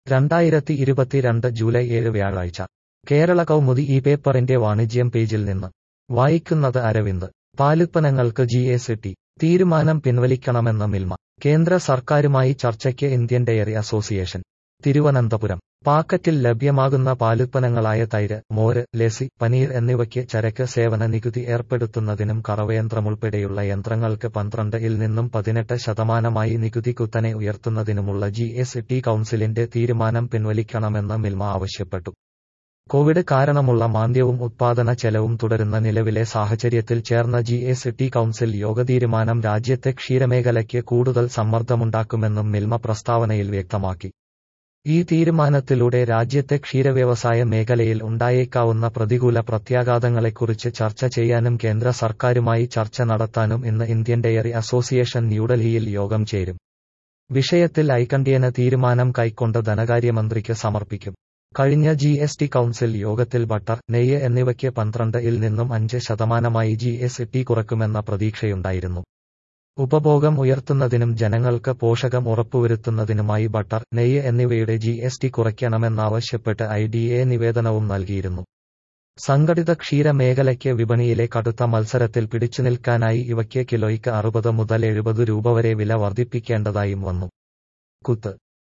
രണ്ടായിരത്തി ഇരുപത്തിരണ്ട് ജൂലൈ ഏഴ് വ്യാഴാഴ്ച കേരള കൗമുദി ഈ പേപ്പറിന്റെ വാണിജ്യം പേജിൽ നിന്ന് വായിക്കുന്നത് അരവിന്ദ് പാലുത്പന്നങ്ങൾക്ക് ജി എസ് ടി തീരുമാനം പിൻവലിക്കണമെന്ന് മിൽമ കേന്ദ്ര സർക്കാരുമായി ചർച്ചയ്ക്ക് ഇന്ത്യൻ ഡയറി അസോസിയേഷൻ തിരുവനന്തപുരം പാക്കറ്റിൽ ലഭ്യമാകുന്ന പാലുത്പന്നങ്ങളായ തൈര് മോര് ലസ്സി പനീർ എന്നിവയ്ക്ക് ചരക്ക് സേവന നികുതി ഏർപ്പെടുത്തുന്നതിനും കറവയന്ത്രമുൾപ്പെടെയുള്ള യന്ത്രങ്ങൾക്ക് പന്ത്രണ്ട് ഇൽ നിന്നും പതിനെട്ട് ശതമാനമായി നികുതി കുത്തനെ ഉയർത്തുന്നതിനുമുള്ള ജി എസ് ടി കൌൺസിലിന്റെ തീരുമാനം പിൻവലിക്കണമെന്ന് മിൽമ ആവശ്യപ്പെട്ടു കോവിഡ് കാരണമുള്ള മാന്ദ്യവും ഉത്പാദന ചെലവും തുടരുന്ന നിലവിലെ സാഹചര്യത്തിൽ ചേർന്ന ജി എസ് ടി കൌൺസിൽ യോഗ തീരുമാനം രാജ്യത്തെ ക്ഷീരമേഖലയ്ക്ക് കൂടുതൽ സമ്മർദ്ദമുണ്ടാക്കുമെന്നും മിൽമ പ്രസ്താവനയിൽ വ്യക്തമാക്കി ഈ തീരുമാനത്തിലൂടെ രാജ്യത്തെ ക്ഷീരവ്യവസായ മേഖലയിൽ ഉണ്ടായേക്കാവുന്ന പ്രതികൂല പ്രത്യാഘാതങ്ങളെക്കുറിച്ച് ചർച്ച ചെയ്യാനും കേന്ദ്ര സർക്കാരുമായി ചർച്ച നടത്താനും ഇന്ന് ഇന്ത്യൻ ഡയറി അസോസിയേഷൻ ന്യൂഡൽഹിയിൽ യോഗം ചേരും വിഷയത്തിൽ ഐകണ്ഠ്യേന തീരുമാനം കൈക്കൊണ്ട് ധനകാര്യമന്ത്രിക്ക് സമർപ്പിക്കും കഴിഞ്ഞ ജി എസ് ടി കൌൺസിൽ യോഗത്തിൽ ബട്ടർ നെയ്യ് എന്നിവയ്ക്ക് പന്ത്രണ്ട് ഇൽ നിന്നും അഞ്ച് ശതമാനമായി ജി എസ് ടി കുറക്കുമെന്ന പ്രതീക്ഷയുണ്ടായിരുന്നു ഉപഭോഗം ഉയർത്തുന്നതിനും ജനങ്ങൾക്ക് പോഷകം ഉറപ്പുവരുത്തുന്നതിനുമായി ബട്ടർ നെയ്യ് എന്നിവയുടെ ജി എസ് ടി കുറയ്ക്കണമെന്നാവശ്യപ്പെട്ട് ഐ ഡി എ നിവേദനവും നൽകിയിരുന്നു സംഘടിത ക്ഷീരമേഖലയ്ക്ക് വിപണിയിലെ കടുത്ത മത്സരത്തിൽ പിടിച്ചുനിൽക്കാനായി ഇവയ്ക്ക് കിലോയ്ക്ക് അറുപത് മുതൽ എഴുപത് രൂപ വരെ വില വർദ്ധിപ്പിക്കേണ്ടതായും വന്നു കുത്ത്